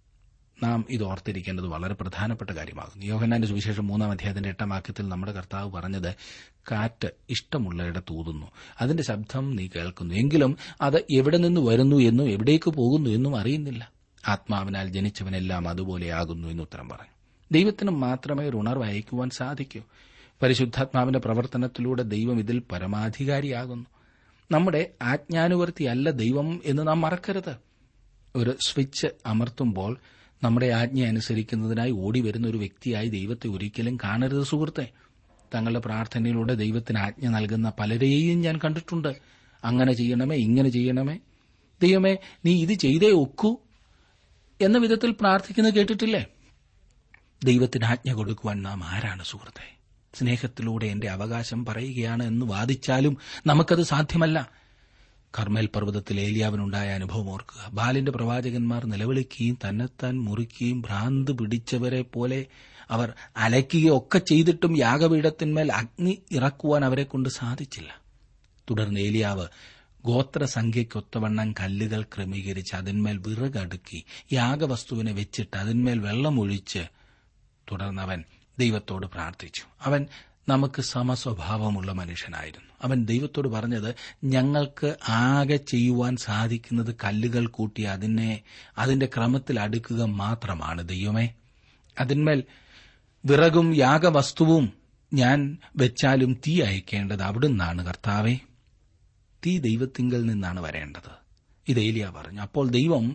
നാം ഇത് ഓർത്തിരിക്കേണ്ടത് വളരെ പ്രധാനപ്പെട്ട കാര്യമാകുന്നു യോഹന്നാന്റെ സുവിശേഷം മൂന്നാം അധ്യായത്തിന്റെ എട്ടാം വാക്യത്തിൽ നമ്മുടെ കർത്താവ് പറഞ്ഞത് കാറ്റ് ഇഷ്ടമുള്ളയിടത്ത് ഊതുന്നു അതിന്റെ ശബ്ദം നീ കേൾക്കുന്നു എങ്കിലും അത് എവിടെ നിന്ന് വരുന്നു എന്നും എവിടേക്ക് പോകുന്നു എന്നും അറിയുന്നില്ല ആത്മാവിനാൽ ജനിച്ചവനെല്ലാം അതുപോലെയാകുന്നു എന്ന് ഉത്തരം പറഞ്ഞു ദൈവത്തിന് മാത്രമേ ഒരു ഉണർവ് അയക്കുവാൻ സാധിക്കൂ പരിശുദ്ധാത്മാവിന്റെ പ്രവർത്തനത്തിലൂടെ ദൈവം ഇതിൽ പരമാധികാരിയാകുന്നു നമ്മുടെ ആജ്ഞാനുവർത്തിയല്ല ദൈവം എന്ന് നാം മറക്കരുത് ഒരു സ്വിച്ച് അമർത്തുമ്പോൾ നമ്മുടെ ആജ്ഞ അനുസരിക്കുന്നതിനായി ഓടിവരുന്ന ഒരു വ്യക്തിയായി ദൈവത്തെ ഒരിക്കലും കാണരുത് സുഹൃത്തെ തങ്ങളുടെ പ്രാർത്ഥനയിലൂടെ ദൈവത്തിന് ആജ്ഞ നൽകുന്ന പലരെയും ഞാൻ കണ്ടിട്ടുണ്ട് അങ്ങനെ ചെയ്യണമേ ഇങ്ങനെ ചെയ്യണമേ ദൈവമേ നീ ഇത് ചെയ്തേ ഒക്കൂ എന്ന വിധത്തിൽ പ്രാർത്ഥിക്കുന്നത് കേട്ടിട്ടില്ലേ ദൈവത്തിന് ആജ്ഞ കൊടുക്കുവാൻ നാം ആരാണ് സുഹൃത്തെ സ്നേഹത്തിലൂടെ എന്റെ അവകാശം പറയുകയാണ് എന്ന് വാദിച്ചാലും നമുക്കത് സാധ്യമല്ല കർമ്മേൽ പർവ്വതത്തിൽ ഏലിയാവിനുണ്ടായ അനുഭവം ഓർക്കുക ബാലിന്റെ പ്രവാചകന്മാർ നിലവിളിക്കുകയും തന്നെത്താൻ മുറിക്കുകയും ഭ്രാന്ത് പിടിച്ചവരെ പോലെ അവർ അലയ്ക്കുകയൊക്കെ ചെയ്തിട്ടും യാഗപീഠത്തിന്മേൽ അഗ്നി ഇറക്കുവാൻ അവരെ കൊണ്ട് സാധിച്ചില്ല തുടർന്ന് ഏലിയാവ് ഗോത്രസംഖ്യയ്ക്കൊത്തവണ്ണം കല്ലുകൾ ക്രമീകരിച്ച് അതിന്മേൽ വിറകടുക്കി യാഗവസ്തുവിനെ വെച്ചിട്ട് അതിന്മേൽ വെള്ളമൊഴിച്ച് തുടർന്ന് അവൻ ദൈവത്തോട് പ്രാർത്ഥിച്ചു അവൻ നമുക്ക് സമസ്വഭാവമുള്ള മനുഷ്യനായിരുന്നു അവൻ ദൈവത്തോട് പറഞ്ഞത് ഞങ്ങൾക്ക് ആകെ ചെയ്യുവാൻ സാധിക്കുന്നത് കല്ലുകൾ കൂട്ടി അതിനെ അതിന്റെ ക്രമത്തിൽ അടുക്കുക മാത്രമാണ് ദൈവമേ അതിന്മേൽ വിറകും യാഗവസ്തുവും ഞാൻ വെച്ചാലും തീ അയക്കേണ്ടത് അവിടുന്നാണ് കർത്താവേ തീ ദൈവത്തിങ്കൽ നിന്നാണ് വരേണ്ടത് ഇത് ഏലിയ പറഞ്ഞു അപ്പോൾ ദൈവം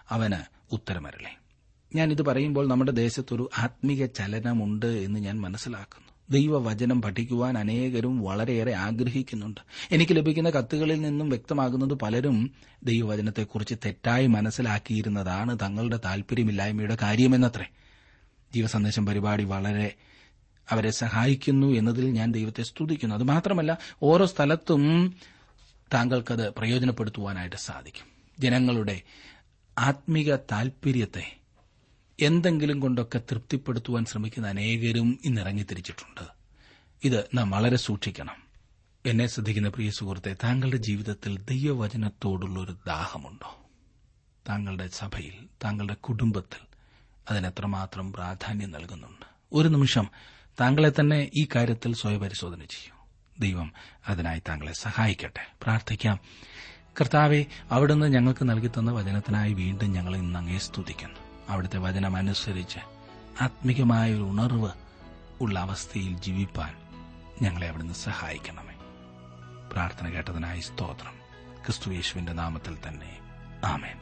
അവന് ഉത്തരമരളെ ഞാനിത് പറയുമ്പോൾ നമ്മുടെ ദേശത്തൊരു ആത്മീക ചലനമുണ്ട് എന്ന് ഞാൻ മനസ്സിലാക്കുന്നു ദൈവവചനം പഠിക്കുവാൻ അനേകരും വളരെയേറെ ആഗ്രഹിക്കുന്നുണ്ട് എനിക്ക് ലഭിക്കുന്ന കത്തുകളിൽ നിന്നും വ്യക്തമാകുന്നത് പലരും ദൈവവചനത്തെക്കുറിച്ച് തെറ്റായി മനസ്സിലാക്കിയിരുന്നതാണ് തങ്ങളുടെ താൽപര്യമില്ലായ്മയുടെ കാര്യമെന്നത്രേ ജീവസന്ദേശം പരിപാടി വളരെ അവരെ സഹായിക്കുന്നു എന്നതിൽ ഞാൻ ദൈവത്തെ സ്തുതിക്കുന്നു അത് മാത്രമല്ല ഓരോ സ്ഥലത്തും താങ്കൾക്കത് പ്രയോജനപ്പെടുത്തുവാനായിട്ട് സാധിക്കും ജനങ്ങളുടെ ആത്മീക താൽപര്യത്തെ എന്തെങ്കിലും കൊണ്ടൊക്കെ തൃപ്തിപ്പെടുത്തുവാൻ ശ്രമിക്കുന്ന അനേകരും ഇന്നിറങ്ങിത്തിരിച്ചിട്ടുണ്ട് ഇത് നാം വളരെ സൂക്ഷിക്കണം എന്നെ ശ്രദ്ധിക്കുന്ന പ്രിയ സുഹൃത്തെ താങ്കളുടെ ജീവിതത്തിൽ ദൈവവചനത്തോടുള്ള ഒരു ദാഹമുണ്ടോ താങ്കളുടെ സഭയിൽ താങ്കളുടെ കുടുംബത്തിൽ അതിനെത്രമാത്രം പ്രാധാന്യം നൽകുന്നുണ്ട് ഒരു നിമിഷം താങ്കളെ തന്നെ ഈ കാര്യത്തിൽ സ്വയപരിശോധന ചെയ്യൂ ദൈവം അതിനായി താങ്കളെ സഹായിക്കട്ടെ പ്രാർത്ഥിക്കാം കർത്താവെ അവിടുന്ന് ഞങ്ങൾക്ക് നൽകിത്തന്ന വചനത്തിനായി വീണ്ടും ഞങ്ങൾ ഇന്ന് അങ്ങേ സ്തുതിക്കുന്നു അവിടുത്തെ വചനം അനുസരിച്ച് ആത്മികമായ ഒരു ഉണർവ് ഉള്ള അവസ്ഥയിൽ ജീവിപ്പാൻ ഞങ്ങളെ അവിടുന്ന് സഹായിക്കണമേ പ്രാർത്ഥന കേട്ടതിനായി സ്തോത്രം ക്രിസ്തു യേശുവിന്റെ നാമത്തിൽ തന്നെ ആമേൻ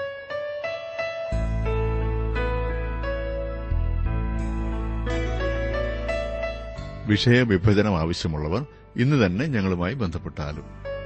വിഷയവിഭജനം ആവശ്യമുള്ളവർ ഇന്ന് തന്നെ ഞങ്ങളുമായി ബന്ധപ്പെട്ടാലും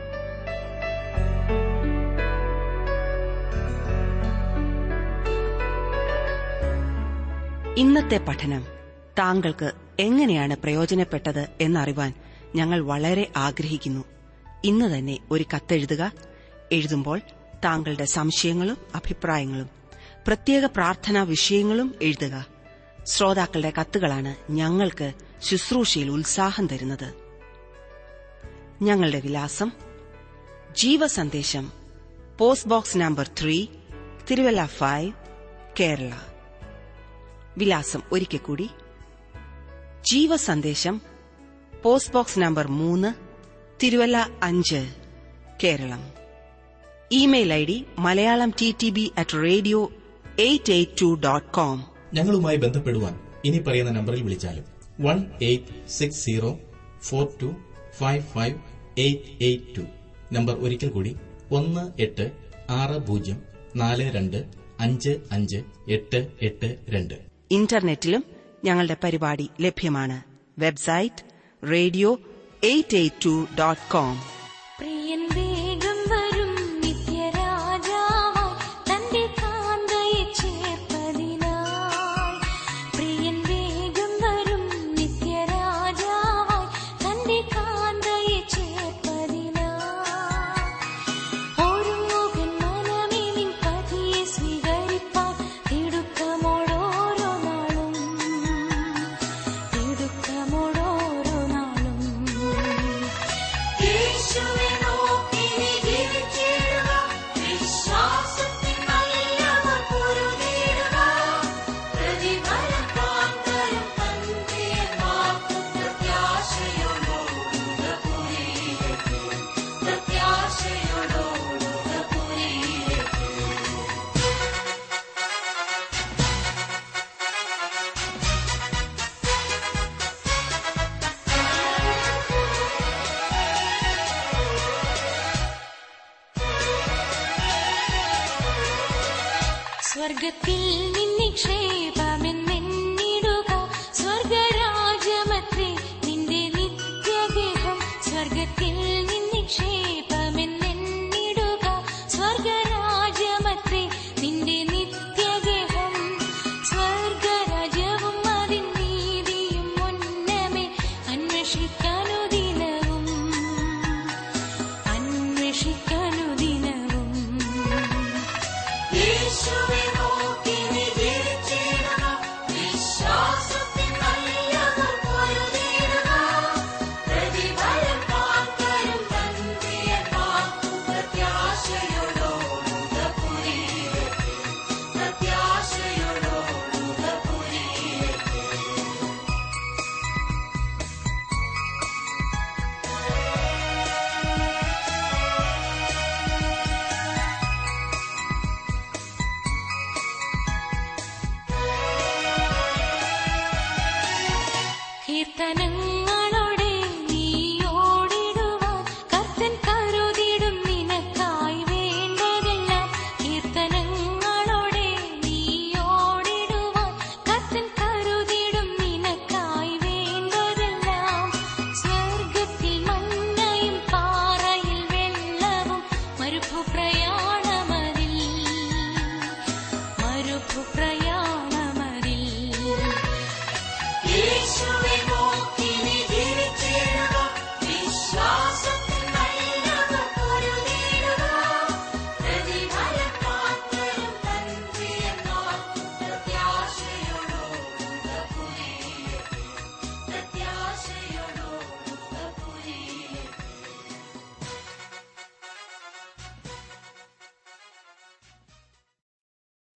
ഇന്നത്തെ പഠനം താങ്കൾക്ക് എങ്ങനെയാണ് പ്രയോജനപ്പെട്ടത് എന്നറിവാൻ ഞങ്ങൾ വളരെ ആഗ്രഹിക്കുന്നു ഇന്ന് തന്നെ ഒരു കത്തെഴുതുക എഴുതുമ്പോൾ താങ്കളുടെ സംശയങ്ങളും അഭിപ്രായങ്ങളും പ്രത്യേക പ്രാർത്ഥനാ വിഷയങ്ങളും എഴുതുക ശ്രോതാക്കളുടെ കത്തുകളാണ് ഞങ്ങൾക്ക് ശുശ്രൂഷയിൽ ഉത്സാഹം തരുന്നത് ഞങ്ങളുടെ വിലാസം Jeevasandesham post box number three Thiruvalla five Kerala വിലാസം ഒരിക്കൽ കൂടി ജീവസന്ദേശം പോസ്റ്റ് ബോക്സ് നമ്പർ മൂന്ന് തിരുവല്ല അഞ്ച് Keralam email I D Malayalam T T B at radio eight eight two dot com ഞങ്ങളുമായി ബന്ധപ്പെടുവാൻ ഇനി പറയുന്ന നമ്പറിൽ വിളിച്ചാലും one eight six zero four two five five eight eight two number ഒരിക്കൽ കൂടി ഒന്ന് എട്ട് ആറ് പൂജ്യം നാല് രണ്ട് അഞ്ച് അഞ്ച് എട്ട് എട്ട് രണ്ട് ഇന്റർനെറ്റിലും ഞങ്ങളുടെ പരിപാടി ലഭ്യമാണ് website radio eight eight two dot com പ്രിയൻ വേഗം വരും നിത്യരാജാവായി തന്റെ കാന്തയെ ചേർപ്പതിനായി പ്രിയൻ വേഗം വരും നിത്യരാജാവായി തന്റെ കാന്തയെ ചേർപ്പതിനായി ഒരുങ്ങുകൻ മനമേ നിൻ പതിയെ സ്വീകരിപ്പാൻ തിടുക്കമോടോരോ നാളും തിടുക്കമോടോരോ നാളും യേശുവേ നോക്കി നീ ജീവിച്ചിടുക വിശ്വാസത്തിൻ നല്ലവർ പൊരുതിടുക പ്രതിഫലം കാന്തരും തന്റെമാർക്കും പ്രത്യാശയോടോടുക പുരിയിലേക്ക് പ്രത്യാശയോടോടുക പുരിയിലേക്ക് സ്വർഗത്തിൽ നിന്നിക്ഷേപമെന്നെണ്ണിടുക സ്വർഗരാജമത്രേ നിന്റെ നിത്യഗേഹം സ്വർഗത്തിൽ നിന്നിക്ഷേപ